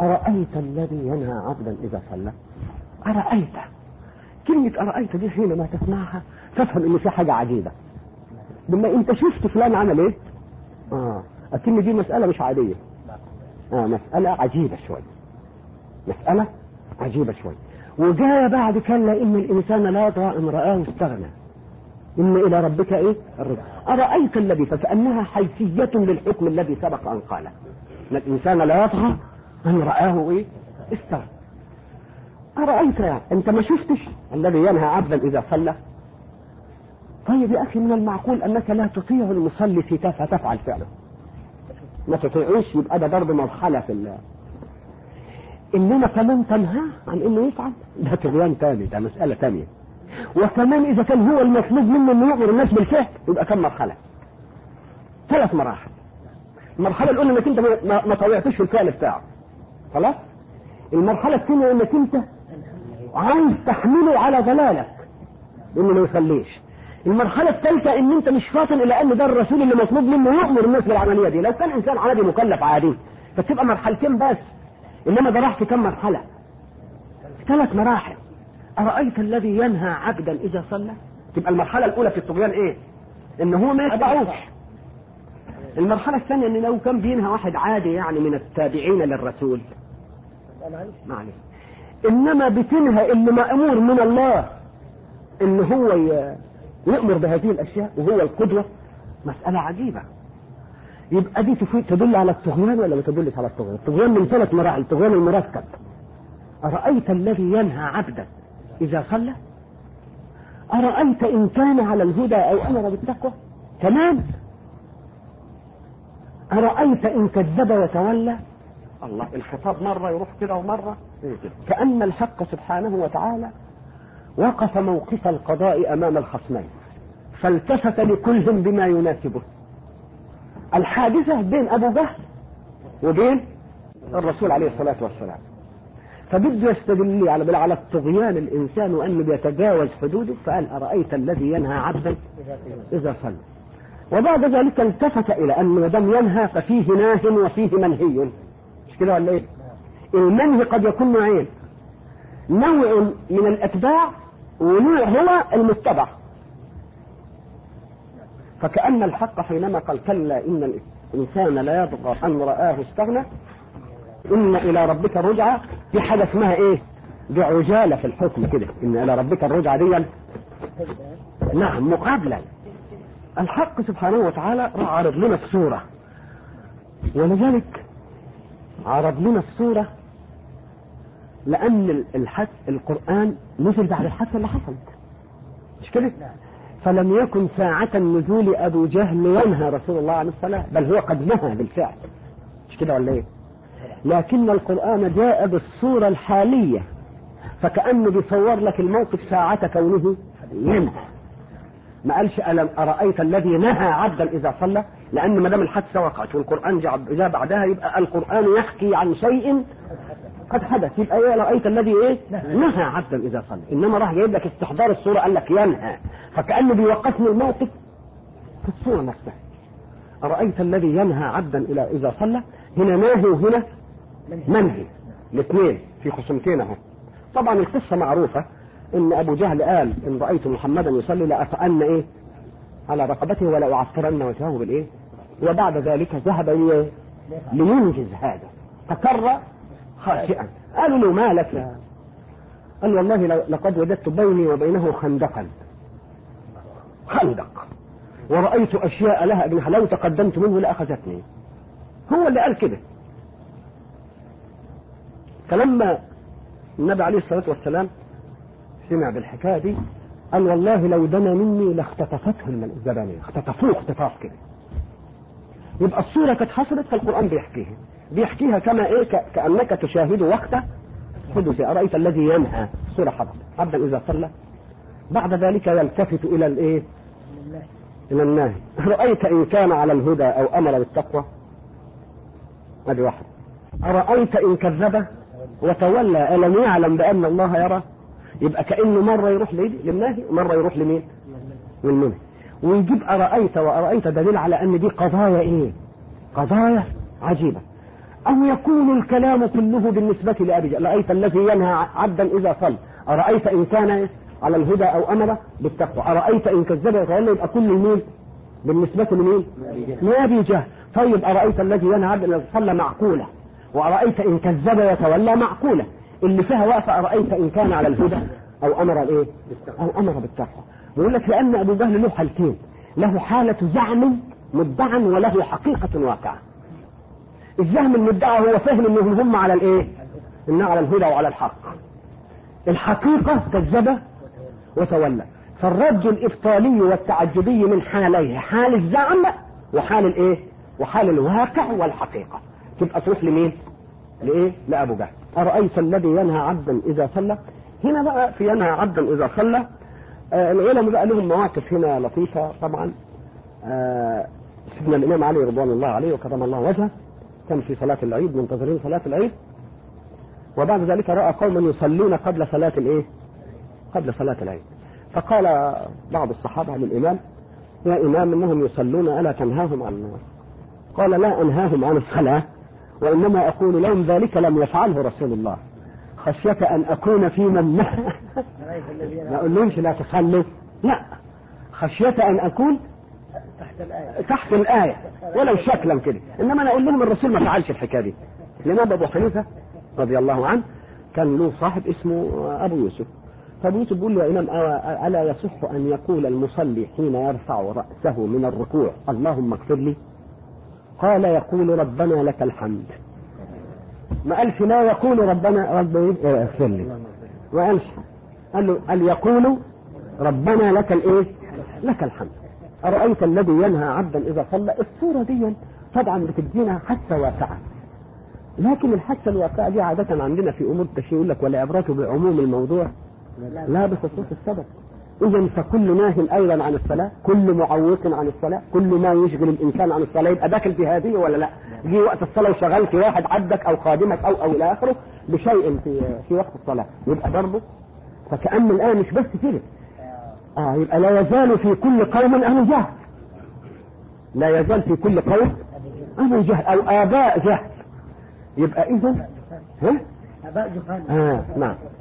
أرأيت الذي ينهى عبدا إذا صلى أرأيت كلمة أرأيت دي حينما تسمعها تفهم إن في حاجة عجيبة لما أنت شفت فلان عمل إيه؟ آه أكن دي مسألة مش عادية آه مسألة عجيبة شوي مسألة عجيبة شوي وجاء بعد كلا إن الإنسان لا يطغى إن رآه استغنى إن إلى ربك إيه الرجع أرأيت الذي فكأنها حيثية للحكم الذي سبق أن قاله إن الإنسان لا يطغى أن رآه إيه استغنى أرأيت يا أنت ما شفتش الذي ينهى عبدا إذا صلى طيب يا أخي من المعقول أنك لا تطيع المصلي في تفعل تفعل فعله ما تطيعوش يبقى ده برضه مرحلة في الله إنما كمان تنهى عن إنه يفعل ده طغيان تاني ده مسألة تانية وكمان إذا كان هو المطلوب منه إنه يأمر الناس بالفعل يبقى كم مرحلة ثلاث مراحل المرحلة الأولى إنك أنت ما, ما طوعتش في الفعل بتاعه خلاص المرحلة الثانية إنك أنت عايز تحمله على ضلالك إنه ما يصليش المرحلة الثالثة إن أنت مش فاطن إلى أن ده الرسول اللي مطلوب منه يأمر الناس بالعملية دي لو كان إنسان عادي مكلف عادي فتبقى مرحلتين بس إنما ده راح في كم مرحلة ثلاث مراحل أرأيت الذي ينهى عبدا إذا صلى تبقى المرحلة الأولى في الطغيان إيه إن هو ما يتبعوش المرحلة الثانية إن لو كان بينهى واحد عادي يعني من التابعين للرسول معلش إنما بتنهى اللي مأمور من الله إن هو يأمر بهذه الأشياء وهو القدوة مسألة عجيبة يبقى دي تدل على الطغيان ولا ما تدلش على الطغيان الطغيان من ثلاث مراحل الطغيان المركب أرأيت الذي ينهى عبدا إذا صلى أرأيت إن كان على الهدى أو أمر بالتقوى تمام أرأيت إن كذب وتولى الله الخطاب مرة يروح كده ومرة كأن الحق سبحانه وتعالى وقف موقف القضاء أمام الخصمين فالتفت لكلهم بما يناسبه الحادثة بين أبو جهل وبين الرسول عليه الصلاة والسلام فبده يستدل على على الطغيان الإنسان وأنه بيتجاوز حدوده فقال أرأيت الذي ينهى عبدا إذا صلى وبعد ذلك التفت إلى أن ما دام ينهى ففيه ناه وفيه منهي مش كده ولا إيه؟ المنهي قد يكون نوعين نوع من الأتباع ونوع هو المتبع فكأن الحق حينما قال كلا إن الإنسان لا يطغى أن رآه استغنى إن إلى ربك الرجعى في حاجة اسمها إيه؟ دي عجالة في الحكم كده إن إلى ربك الرجعى دي نعم مقابلا الحق سبحانه وتعالى عرض لنا الصورة ولذلك عرض لنا الصورة لأن الحث القرآن نزل بعد الحادثة اللي حصلت مش كده؟ فلم يكن ساعة نزول أبو جهل ينهى رسول الله عن الصلاة بل هو قد نهى بالفعل مش كده ولا إيه؟ لكن القرآن جاء بالصورة الحالية فكأنه بيصور لك الموقف ساعة كونه ينهى ما قالش ألم أرأيت الذي نهى عبدا إذا صلى لأن ما دام الحادثة وقعت والقرآن جاء بعدها يبقى القرآن يحكي عن شيء قد حدث يبقى ايه رأيت الذي ايه نهى عبدا إذا صلى إنما راح جايب لك استحضار الصورة قال لك ينهى فكأنه بيوقفني الموقف في الصورة نفسها أرأيت الذي ينهى عبدا إلى إذا صلى هنا ناهي وهنا منهي الاثنين في خصومتين اهو طبعا القصة معروفة ان ابو جهل قال ان رأيت محمدا يصلي لأطأن ايه على رقبته ولا أعفرن وجهه بالايه وبعد ذلك ذهب ليه لينجز هذا فكر خاسئا قالوا له ما لك قال والله لقد وجدت بيني وبينه خندقا خندق ورأيت أشياء لها أجنحة لو تقدمت منه لأخذتني هو اللي قال كده فلما النبي عليه الصلاة والسلام سمع بالحكاية دي قال والله لو دنا مني لاختطفته الزبانية اختطفوه اختطاف كده يبقى الصورة كانت حصلت فالقرآن بيحكيها بيحكيها كما ايه كأنك تشاهد وقت حدث أرأيت الذي ينهى صورة حضر عبدا إذا صلى بعد ذلك يلتفت إلى الايه إلى الناهي رأيت إن كان على الهدى أو أمر بالتقوى هذه واحد أرأيت إن كذب وتولى ألم يعلم بأن الله يرى يبقى كأنه مرة يروح للناهي ومرة يروح لمين للمنهي ويجيب أرأيت وأرأيت دليل على أن دي قضايا إيه قضايا عجيبة أو يكون الكلام كله بالنسبة لأبي جهل أرأيت الذي ينهى عبدا إذا صلى أرأيت إن كان على الهدى أو أمر بالتقوى أرأيت إن كذب وتولى يبقى كل مين بالنسبة لمين لأبي جهل طيب أرأيت الذي ينهى عبدا إذا صلى معقولة وأرأيت إن كذب وتولى معقولة اللي فيها وقفة أرأيت إن كان على الهدى أو أمر الإيه أو أمر بالتقوى بيقول لك لأن أبو جهل له حالتين له حالة زعم مدعا وله حقيقة واقعة الزعم المدعى هو فهم انهم هم على الايه انه على الهدى وعلى الحق الحقيقة كذب وتولى فالرد الإبطالي والتعجبي من حاليه حال الزعم وحال الايه وحال الواقع والحقيقة تبقى تروح لمين لايه لأبو جهل أرأيت الذي ينهى عبدا إذا صلى هنا بقى في ينهى عبدا إذا صلى آه العلماء بقى لهم مواقف هنا لطيفة طبعا آه سيدنا الإمام علي رضوان الله عليه وكرم الله وجهه كان في صلاة العيد منتظرين صلاة العيد وبعد ذلك رأى قوما يصلون قبل صلاة الايه قبل صلاة العيد فقال بعض الصحابة للإمام يا إمام إنهم يصلون ألا تنهاهم عن قال لا أنهاهم عن الصلاة وإنما أقول لهم ذلك لم يفعله رسول الله خشية أن أكون في من ما أقولهمش لا تصلوا لا خشية أن أكون تحت الآية تحت الآية ولو شكلا كده إنما أنا أقول لهم الرسول ما فعلش الحكاية دي الإمام أبو حنيفة رضي الله عنه كان له صاحب اسمه أبو يوسف فأبو يوسف بيقول له يا إمام أوا- ألا يصح أن يقول المصلي حين يرفع رأسه من الركوع اللهم اغفر لي قال يقول ربنا لك الحمد ما قالش لا يقول ربنا رب إيه؟ اغفر لي ما قالش قال له قال يقول ربنا لك الايه لك الحمد أرأيت الذي ينهى عبدا إذا صلى الصورة دي طبعا بتدينا حاسة واقعة لكن الحاسة الواقعة دي عادة عندنا في أمور التشريع يقول لك والعبرة بعموم الموضوع لا بخصوص السبب إذا فكل ناه أيضا عن الصلاة كل معوق عن الصلاة كل ما يشغل الإنسان عن الصلاة يبقى داخل في هذه ولا لا جه وقت الصلاة وشغلت واحد عبدك أو خادمك أو أو إلى آخره بشيء في في وقت الصلاة يبقى برضه فكأن الآية مش بس كده اه يبقى لا يزال في كل قوم أهل جهل لا يزال في كل قوم أهل جهل أو آباء جهل يبقى إذا ها أباء جهال آه نعم